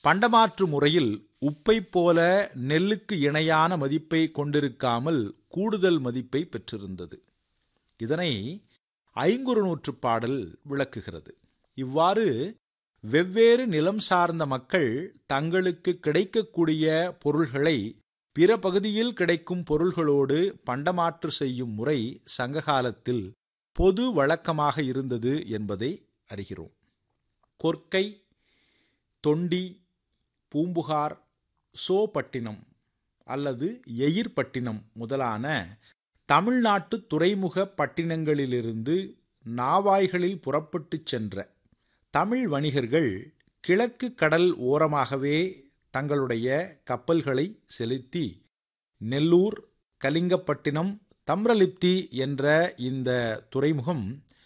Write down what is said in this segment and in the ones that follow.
பண்டமாற்று முறையில் உப்பை போல நெல்லுக்கு இணையான மதிப்பை கொண்டிருக்காமல் கூடுதல் மதிப்பை பெற்றிருந்தது இதனை ஐங்குறுநூற்று பாடல் விளக்குகிறது இவ்வாறு வெவ்வேறு நிலம் சார்ந்த மக்கள் தங்களுக்கு கிடைக்கக்கூடிய பொருள்களை பிற பகுதியில் கிடைக்கும் பொருள்களோடு பண்டமாற்று செய்யும் முறை சங்ககாலத்தில் பொது வழக்கமாக இருந்தது என்பதை அறிகிறோம் கொர்க்கை தொண்டி பூம்புகார் சோபட்டினம் அல்லது எயிர்பட்டினம் முதலான தமிழ்நாட்டு துறைமுக பட்டினங்களிலிருந்து நாவாய்களில் புறப்பட்டுச் சென்ற தமிழ் வணிகர்கள் கிழக்கு கடல் ஓரமாகவே தங்களுடைய கப்பல்களை செலுத்தி நெல்லூர் கலிங்கப்பட்டினம் தம்ரலிப்தி என்ற இந்த துறைமுகம்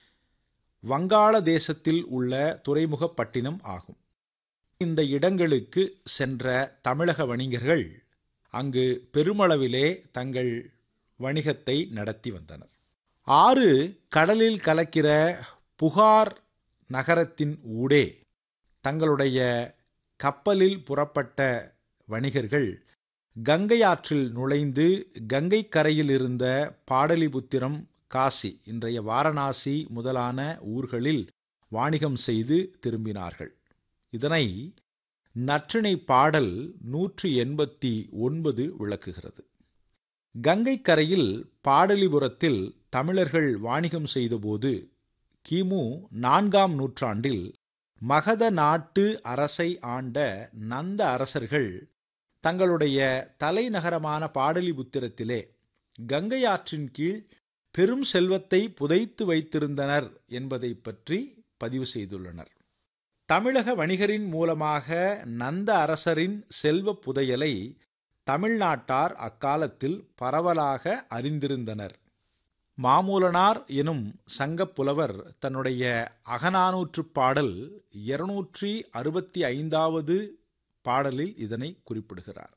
வங்காள தேசத்தில் உள்ள துறைமுகப் பட்டினம் ஆகும் இந்த இடங்களுக்கு சென்ற தமிழக வணிகர்கள் அங்கு பெருமளவிலே தங்கள் வணிகத்தை நடத்தி வந்தனர் ஆறு கடலில் கலக்கிற புகார் நகரத்தின் ஊடே தங்களுடைய கப்பலில் புறப்பட்ட வணிகர்கள் கங்கை ஆற்றில் நுழைந்து கங்கை கரையில் இருந்த பாடலிபுத்திரம் காசி இன்றைய வாரணாசி முதலான ஊர்களில் வாணிகம் செய்து திரும்பினார்கள் இதனை நற்றிணை பாடல் நூற்றி எண்பத்தி ஒன்பது விளக்குகிறது கங்கை கரையில் பாடலிபுரத்தில் தமிழர்கள் வாணிகம் செய்தபோது கிமு நான்காம் நூற்றாண்டில் மகத நாட்டு அரசை ஆண்ட நந்த அரசர்கள் தங்களுடைய தலைநகரமான பாடலிபுத்திரத்திலே கங்கை ஆற்றின் கீழ் பெரும் செல்வத்தை புதைத்து வைத்திருந்தனர் என்பதை பற்றி பதிவு செய்துள்ளனர் தமிழக வணிகரின் மூலமாக நந்த அரசரின் செல்வ புதையலை தமிழ்நாட்டார் அக்காலத்தில் பரவலாக அறிந்திருந்தனர் மாமூலனார் எனும் சங்கப்புலவர் தன்னுடைய அகநானூற்று பாடல் இருநூற்றி அறுபத்தி ஐந்தாவது பாடலில் இதனை குறிப்பிடுகிறார்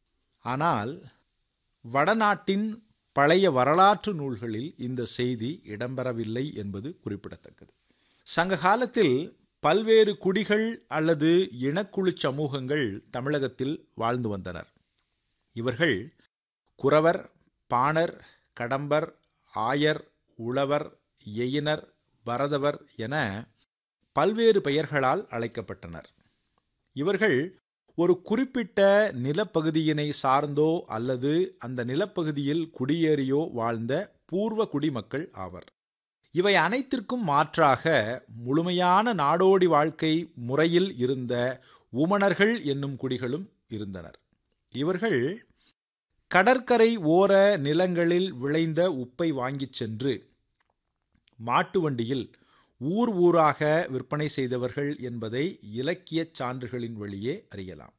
ஆனால் வடநாட்டின் பழைய வரலாற்று நூல்களில் இந்த செய்தி இடம்பெறவில்லை என்பது குறிப்பிடத்தக்கது சங்க காலத்தில் பல்வேறு குடிகள் அல்லது இனக்குழு சமூகங்கள் தமிழகத்தில் வாழ்ந்து வந்தனர் இவர்கள் குறவர் பாணர் கடம்பர் ஆயர் உழவர் எயினர் பரதவர் என பல்வேறு பெயர்களால் அழைக்கப்பட்டனர் இவர்கள் ஒரு குறிப்பிட்ட நிலப்பகுதியினை சார்ந்தோ அல்லது அந்த நிலப்பகுதியில் குடியேறியோ வாழ்ந்த பூர்வ குடிமக்கள் ஆவர் இவை அனைத்திற்கும் மாற்றாக முழுமையான நாடோடி வாழ்க்கை முறையில் இருந்த உமணர்கள் என்னும் குடிகளும் இருந்தனர் இவர்கள் கடற்கரை ஓர நிலங்களில் விளைந்த உப்பை வாங்கிச் சென்று மாட்டு வண்டியில் ஊர் ஊராக விற்பனை செய்தவர்கள் என்பதை இலக்கியச் சான்றுகளின் வழியே அறியலாம்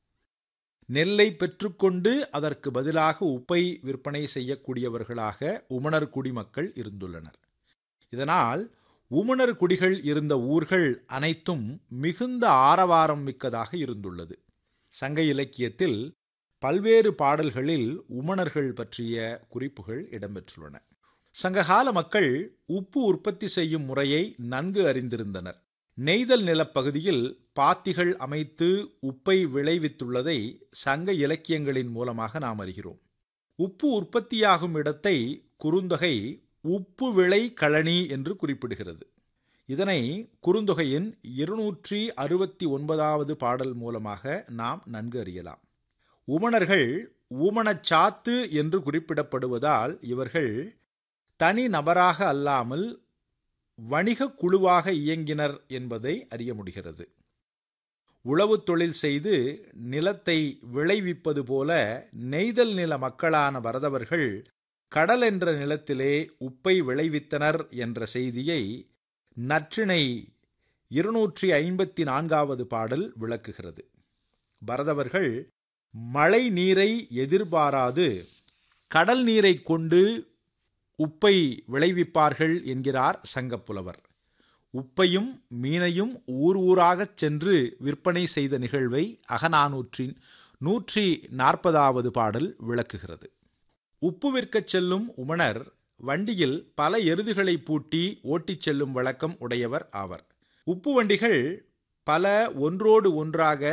நெல்லை பெற்றுக்கொண்டு அதற்கு பதிலாக உப்பை விற்பனை செய்யக்கூடியவர்களாக உமணர் குடிமக்கள் இருந்துள்ளனர் இதனால் உமணர் குடிகள் இருந்த ஊர்கள் அனைத்தும் மிகுந்த ஆரவாரம் மிக்கதாக இருந்துள்ளது சங்க இலக்கியத்தில் பல்வேறு பாடல்களில் உமணர்கள் பற்றிய குறிப்புகள் இடம்பெற்றுள்ளன சங்ககால மக்கள் உப்பு உற்பத்தி செய்யும் முறையை நன்கு அறிந்திருந்தனர் நெய்தல் நிலப்பகுதியில் பாத்திகள் அமைத்து உப்பை விளைவித்துள்ளதை சங்க இலக்கியங்களின் மூலமாக நாம் அறிகிறோம் உப்பு உற்பத்தியாகும் இடத்தை குறுந்தொகை உப்பு விளை களனி என்று குறிப்பிடுகிறது இதனை குறுந்தொகையின் இருநூற்றி அறுபத்தி ஒன்பதாவது பாடல் மூலமாக நாம் நன்கு அறியலாம் உமணர்கள் ஊமணச்சாத்து என்று குறிப்பிடப்படுவதால் இவர்கள் தனி நபராக அல்லாமல் வணிக குழுவாக இயங்கினர் என்பதை அறிய முடிகிறது உழவு தொழில் செய்து நிலத்தை விளைவிப்பது போல நெய்தல் நில மக்களான வரதவர்கள் கடல் என்ற நிலத்திலே உப்பை விளைவித்தனர் என்ற செய்தியை நற்றிணை இருநூற்றி ஐம்பத்தி நான்காவது பாடல் விளக்குகிறது பரதவர்கள் மழை நீரை எதிர்பாராது கடல் நீரை கொண்டு உப்பை விளைவிப்பார்கள் என்கிறார் சங்கப்புலவர் உப்பையும் மீனையும் ஊர் ஊராகச் சென்று விற்பனை செய்த நிகழ்வை அகநானூற்றின் நூற்றி நாற்பதாவது பாடல் விளக்குகிறது உப்பு விற்கச் செல்லும் உமணர் வண்டியில் பல எருதுகளை பூட்டி ஓட்டிச் செல்லும் வழக்கம் உடையவர் ஆவர் உப்பு வண்டிகள் பல ஒன்றோடு ஒன்றாக